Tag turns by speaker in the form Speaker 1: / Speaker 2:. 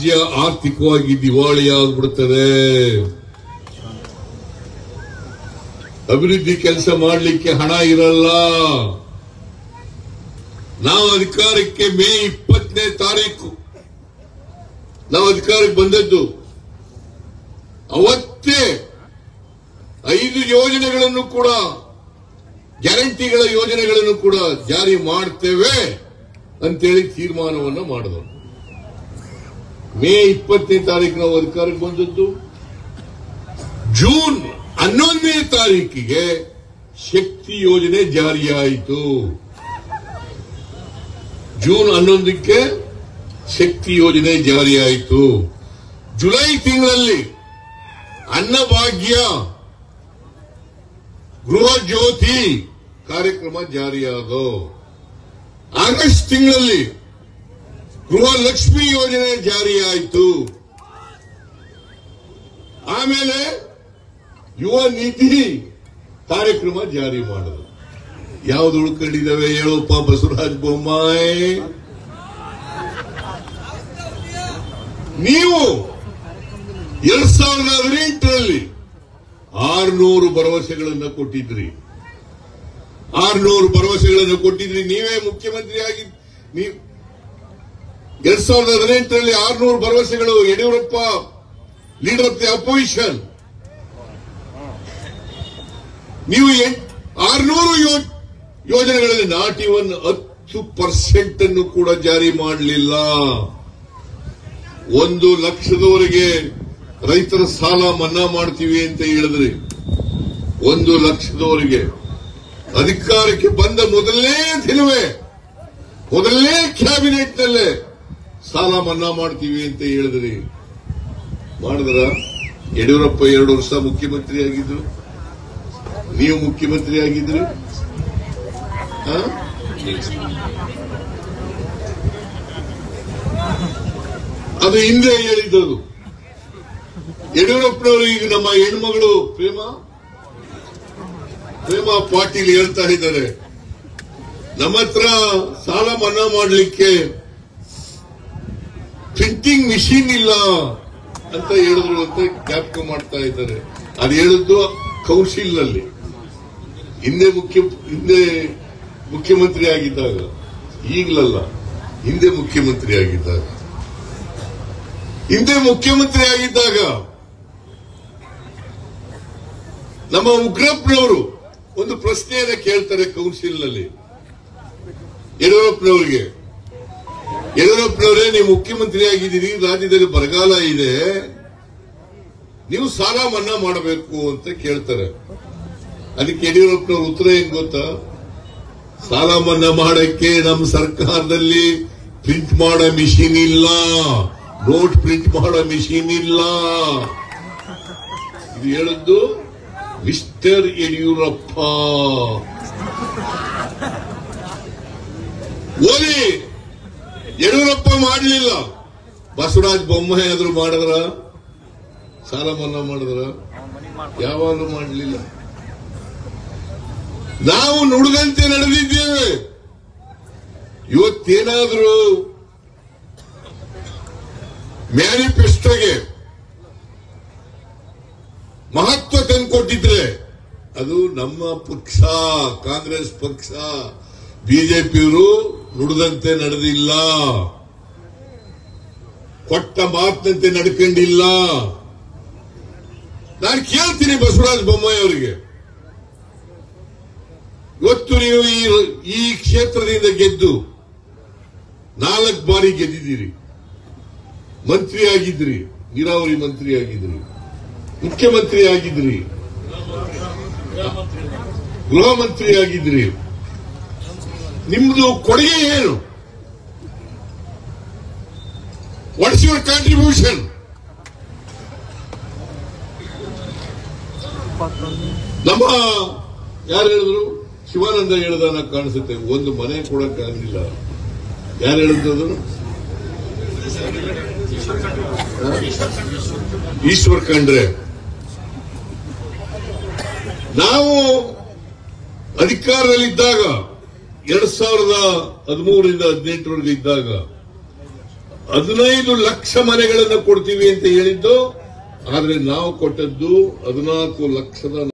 Speaker 1: ರಾಜ್ಯ ಆರ್ಥಿಕವಾಗಿ ದಿವಾಳಿಯಾಗ್ಬಿಡ್ತದೆ ಅಭಿವೃದ್ಧಿ ಕೆಲಸ ಮಾಡಲಿಕ್ಕೆ ಹಣ ಇರಲ್ಲ ನಾವು ಅಧಿಕಾರಕ್ಕೆ ಮೇ ಇಪ್ಪತ್ತನೇ ತಾರೀಕು ನಾವು ಅಧಿಕಾರಕ್ಕೆ ಬಂದದ್ದು ಅವತ್ತೇ ಐದು ಯೋಜನೆಗಳನ್ನು ಕೂಡ ಗ್ಯಾರಂಟಿಗಳ ಯೋಜನೆಗಳನ್ನು ಕೂಡ ಜಾರಿ ಮಾಡ್ತೇವೆ ಅಂತೇಳಿ ತೀರ್ಮಾನವನ್ನು ಮಾಡಿದ್ರು ಮೇ ಇಪ್ಪತ್ತನೇ ತಾರೀಕು ನಾವು ಅಧಿಕಾರಕ್ಕೆ ಬಂದದ್ದು ಜೂನ್ ಹನ್ನೊಂದನೇ ತಾರೀಕಿಗೆ ಶಕ್ತಿ ಯೋಜನೆ ಜಾರಿಯಾಯಿತು ಜೂನ್ ಹನ್ನೊಂದಕ್ಕೆ ಶಕ್ತಿ ಯೋಜನೆ ಜಾರಿಯಾಯಿತು ಜುಲೈ ತಿಂಗಳಲ್ಲಿ ಅನ್ನಭಾಗ್ಯ ಗೃಹ ಜ್ಯೋತಿ ಕಾರ್ಯಕ್ರಮ ಜಾರಿಯಾದವು ಆಗಸ್ಟ್ ತಿಂಗಳಲ್ಲಿ ಗೃಹ ಲಕ್ಷ್ಮಿ ಯೋಜನೆ ಜಾರಿಯಾಯಿತು ಆಮೇಲೆ ಯುವ ನಿಧಿ ಕಾರ್ಯಕ್ರಮ ಜಾರಿ ಮಾಡಿದ್ರು ಯಾವ್ದು ಉಳ್ಕೊಂಡಿದ್ದಾವೆ ಹೇಳಪ್ಪ ಬಸವರಾಜ ಬೊಮ್ಮಾಯಿ ನೀವು ಎರಡ್ ಸಾವಿರದ ಹದಿನೆಂಟರಲ್ಲಿ ಆರ್ನೂರು ಭರವಸೆಗಳನ್ನು ಕೊಟ್ಟಿದ್ರಿ ಆರ್ನೂರು ಭರವಸೆಗಳನ್ನು ಕೊಟ್ಟಿದ್ರಿ ನೀವೇ ಮುಖ್ಯಮಂತ್ರಿ ಆಗಿ ನೀವು ಎರಡ್ ಸಾವಿರದ ಹದಿನೆಂಟರಲ್ಲಿ ಆರ್ನೂರು ಭರವಸೆಗಳು Yediyurappa leader of the opposition ನೀವು ಆರ್ನೂರು ಯೋಜನೆಗಳಲ್ಲಿ ನಾಟ್ ಇವನ್ ಹತ್ತು ಪರ್ಸೆಂಟ್ ಅನ್ನು ಕೂಡ ಜಾರಿ ಮಾಡಲಿಲ್ಲ ಒಂದು ಲಕ್ಷದವರೆಗೆ ರೈತರ ಸಾಲ ಮನ್ನಾ ಮಾಡ್ತೀವಿ ಅಂತ ಹೇಳಿದ್ರಿ ಒಂದು ಲಕ್ಷದವರೆಗೆ ಅಧಿಕಾರಕ್ಕೆ ಬಂದ ಮೊದಲನೇ ದಿನವೇ ಮೊದಲನೇ ಕ್ಯಾಬಿನೆಟ್ ನಲ್ಲೇ ಸಾಲ ಮನ್ನಾ ಮಾಡ್ತೀವಿ ಅಂತ ಹೇಳಿದ್ರಿ ಮಾಡಿದ್ರ ಯಡಿಯೂರಪ್ಪ ಎರಡು ವರ್ಷ ಮುಖ್ಯಮಂತ್ರಿ ಆಗಿದ್ರು ನೀವು ಮುಖ್ಯಮಂತ್ರಿ ಆಗಿದ್ರಿ ಆ? ಅದು ಹಿಂದೆ ಹೇಳಿದ್ದದು ಯಡಿಯೂರಪ್ಪನವರು ಈಗ ನಮ್ಮ ಹೆಣ್ಮಗಳು ಪ್ರೇಮ ಪ್ರೇಮ ಪಾಟೀಲ್ ಹೇಳ್ತಾ ಇದ್ದಾರೆ ನಮ್ಮ ಹತ್ರ ಸಾಲ ಮನ್ನಾ ಮಾಡಲಿಕ್ಕೆ ಪ್ರಿಂಟಿಂಗ್ ಮಿಷಿನ್ ಇಲ್ಲ ಅಂತ ಹೇಳಿದ್ರು ಅಂತ ಜ್ಞಾಪಕ ಮಾಡ್ತಾ ಇದ್ದಾರೆ ಅದು ಹೇಳಿದ್ದು ಕೌಶಿಲ್ನಲ್ಲಿ ಹಿಂದೆ ಮುಖ್ಯ ಹಿಂದೆ ಮುಖ್ಯಮಂತ್ರಿ ಆಗಿದ್ದಾಗ ಈಗಲಲ್ಲ ಹಿಂದೆ ಮುಖ್ಯಮಂತ್ರಿ ಆಗಿದ್ದಾಗ ಹಿಂದೆ ಮುಖ್ಯಮಂತ್ರಿ ಆಗಿದ್ದಾಗ ನಮ್ಮ ಉಗ್ರಪ್ಪನವರು ಒಂದು ಪ್ರಶ್ನೆಯನ್ನ ಕೇಳ್ತಾರೆ ಕೌನ್ಸಿಲ್ನಲ್ಲಿ ಯಡಿಯೂರಪ್ಪನವರಿಗೆ ಯಡಿಯೂರಪ್ಪನವರೇ ನೀವು ಮುಖ್ಯಮಂತ್ರಿ ಆಗಿದ್ದೀರಿ ರಾಜ್ಯದಲ್ಲಿ ಬರಗಾಲ ಇದೆ ನೀವು ಸಾಲ ಮನ್ನಾ ಮಾಡಬೇಕು ಅಂತ ಕೇಳ್ತಾರೆ ಅದಕ್ಕೆ ಯಡಿಯೂರಪ್ಪನವ್ರ ಉತ್ತರ ಏನ್ ಗೊತ್ತಾ ಸಾಲ ಮನ್ನಾ ಮಾಡಕ್ಕೆ ನಮ್ಮ ಸರ್ಕಾರದಲ್ಲಿ ಪ್ರಿಂಟ್ ಮಾಡೋ ಮಿಷಿನ್ ಇಲ್ಲ ನೋಟ್ ಪ್ರಿಂಟ್ ಮಾಡೋ ಮಿಷಿನ್ ಇಲ್ಲ ಇದು ಹೇಳಿದ್ದು ಮಿಸ್ಟರ್ ಯಡಿಯೂರಪ್ಪ ಓದಿ ಯಡಿಯೂರಪ್ಪ ಮಾಡಲಿಲ್ಲ ಬಸವರಾಜ ಬೊಮ್ಮಾಯಿ ಆದ್ರೂ ಮಾಡಿದ್ರ ಸಾಲ ಮನ್ನಾ ಮಾಡಿದ್ರ ಯಾವಾಗಲೂ ಮಾಡಲಿಲ್ಲ ನಾವು ನುಡಿದಂತೆ ನಡೆದಿದ್ದೇವೆ ಇವತ್ತೇನಾದ್ರೂ ಮ್ಯಾನಿಫೆಸ್ಟೋಗೆ ಮಹತ್ವ ತಂದುಕೊಟ್ಟಿದ್ರೆ ಅದು ನಮ್ಮ ಪಕ್ಷ ಕಾಂಗ್ರೆಸ್ ಪಕ್ಷ ಬಿಜೆಪಿಯವರು ನುಡಿದಂತೆ ನಡೆದಿಲ್ಲ ಕೊಟ್ಟ ಮಾತಿನಂತೆ ನಡ್ಕೊಂಡಿಲ್ಲ ನಾನು ಕೇಳ್ತೀನಿ ಬಸವರಾಜ ಬೊಮ್ಮಾಯಿ ಅವರಿಗೆ ಇವತ್ತು ನೀವು ಈ ಈ ಕ್ಷೇತ್ರದಿಂದ ಗೆದ್ದು ನಾಲ್ಕು ಬಾರಿ ಗೆದ್ದಿದ್ದೀರಿ ಮಂತ್ರಿ ಆಗಿದ್ರಿ ನೀರಾವರಿ ಮಂತ್ರಿ ಆಗಿದ್ರಿ ಮುಖ್ಯಮಂತ್ರಿ ಆಗಿದ್ರಿ ಗೃಹ ಮಂತ್ರಿ ಆಗಿದ್ರಿ ನಿಮ್ದು ಕೊಡುಗೆ ಏನು ವಾಟ್ಸ್ ಯುವರ್ ಕಾಂಟ್ರಿಬ್ಯೂಷನ್ ನಮ್ಮ ಯಾರು ಹೇಳಿದ್ರು ಶಿವಾನಂದ ಹೇಳ್ದಾನ ಕಾಣಿಸುತ್ತೆ ಒಂದು ಮನೆ ಕೊಡಕ್ಕಾಗಲಿಲ್ಲ ಯಾರು ಹೇಳಿದ್ರು ಈಶ್ವರ್ ಖಂಡ್ರೆ ನಾವು ಅಧಿಕಾರದಲ್ಲಿದ್ದಾಗ ಎರಡ್ ಸಾವಿರದ ಹದಿಮೂರರಿಂದ ಹದಿನೆಂಟರವರೆಗೆ ಇದ್ದಾಗ ಹದಿನೈದು ಲಕ್ಷ ಮನೆಗಳನ್ನು ಕೊಡ್ತೀವಿ ಅಂತ ಹೇಳಿದ್ದು ಆದ್ರೆ ನಾವು ಕೊಟ್ಟದ್ದು ಹದಿನಾಲ್ಕು ಲಕ್ಷದ